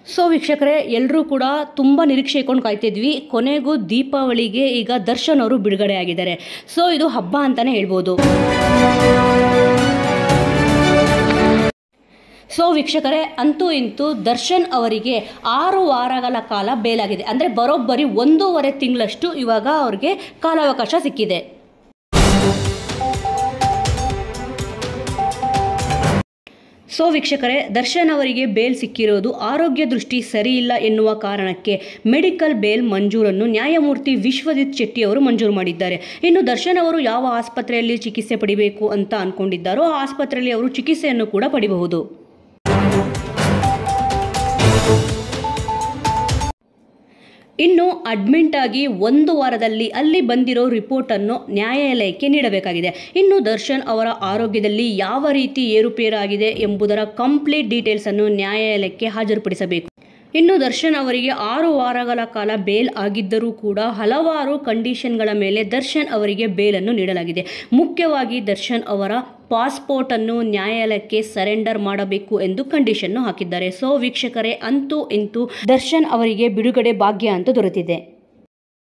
so ವೀಕ್ಷಕರೇ ಎಲ್ಲರೂ ಕೂಡ ತುಂಬ ನಿರೀಕ್ಷೆ ಇಟ್ಕೊಂಡು ಕಾಯ್ತಿದ್ವಿ ಕೊನೆಗೂ ದೀಪಾವಳಿಗೆ ಈಗ ದರ್ಶನ್ ಅವರು ಬಿಡುಗಡೆ ಆಗಿದ್ದಾರೆ ಸೊ ಇದು ಹಬ್ಬ ಅಂತಲೇ ಹೇಳ್ಬೋದು ಸೊ ವೀಕ್ಷಕರೇ ಅಂತೂ ಇಂತೂ ದರ್ಶನ್ ಅವರಿಗೆ ಆರು ವಾರಗಳ ಕಾಲ ಬೇಲಾಗಿದೆ ಅಂದರೆ ಬರೋಬ್ಬರಿ ಒಂದೂವರೆ ತಿಂಗಳಷ್ಟು ಇವಾಗ ಅವ್ರಿಗೆ ಕಾಲಾವಕಾಶ ಸಿಕ್ಕಿದೆ ಸೊ ವೀಕ್ಷಕರೇ ದರ್ಶನ್ ಅವರಿಗೆ ಬೇಲ್ ಸಿಕ್ಕಿರೋದು ಆರೋಗ್ಯ ದೃಷ್ಟಿ ಸರಿಯಿಲ್ಲ ಎನ್ನುವ ಕಾರಣಕ್ಕೆ ಮೆಡಿಕಲ್ ಬೇಲ್ ಮಂಜೂರನ್ನು ನ್ಯಾಯಮೂರ್ತಿ ವಿಶ್ವಜಿತ್ ಶೆಟ್ಟಿ ಅವರು ಮಂಜೂರು ಮಾಡಿದ್ದಾರೆ ಇನ್ನು ದರ್ಶನ್ ಅವರು ಯಾವ ಆಸ್ಪತ್ರೆಯಲ್ಲಿ ಚಿಕಿತ್ಸೆ ಪಡಿಬೇಕು ಅಂತ ಅಂದ್ಕೊಂಡಿದ್ದಾರೋ ಆ ಆಸ್ಪತ್ರೆಯಲ್ಲಿ ಅವರು ಚಿಕಿತ್ಸೆಯನ್ನು ಕೂಡ ಪಡಿಬಹುದು ಇನ್ನು ಅಡ್ಮಿಂಟ್ ಆಗಿ ಒಂದು ವಾರದಲ್ಲಿ ಅಲ್ಲಿ ಬಂದಿರೋ ರಿಪೋರ್ಟನ್ನು ನ್ಯಾಯಾಲಯಕ್ಕೆ ನೀಡಬೇಕಾಗಿದೆ ಇನ್ನು ದರ್ಶನ್ ಅವರ ಆರೋಗ್ಯದಲ್ಲಿ ಯಾವ ರೀತಿ ಏರುಪೇರಾಗಿದೆ ಎಂಬುದರ ಕಂಪ್ಲೀಟ್ ಡೀಟೇಲ್ಸನ್ನು ನ್ಯಾಯಾಲಯಕ್ಕೆ ಹಾಜರುಪಡಿಸಬೇಕು ಇನ್ನು ದರ್ಶನ್ ಅವರಿಗೆ ಆರು ವಾರಗಳ ಕಾಲ ಬೇಲ್ ಆಗಿದ್ದರೂ ಕೂಡ ಹಲವಾರು ಕಂಡೀಷನ್ಗಳ ಮೇಲೆ ದರ್ಶನ್ ಅವರಿಗೆ ಬೇಲನ್ನು ನೀಡಲಾಗಿದೆ ಮುಖ್ಯವಾಗಿ ದರ್ಶನ್ ಅವರ ಪಾಸ್ಪೋರ್ಟನ್ನು ನ್ಯಾಯಾಲಯಕ್ಕೆ ಸರೆಂಡರ್ ಮಾಡಬೇಕು ಎಂದು ಕಂಡೀಷನ್ನು ಹಾಕಿದ್ದಾರೆ ಸೊ ವೀಕ್ಷಕರೇ ಅಂತೂ ಇಂತೂ ದರ್ಶನ್ ಅವರಿಗೆ ಬಿಡುಗಡೆ ಭಾಗ್ಯ ಅಂತೂ ದೊರೆತಿದೆ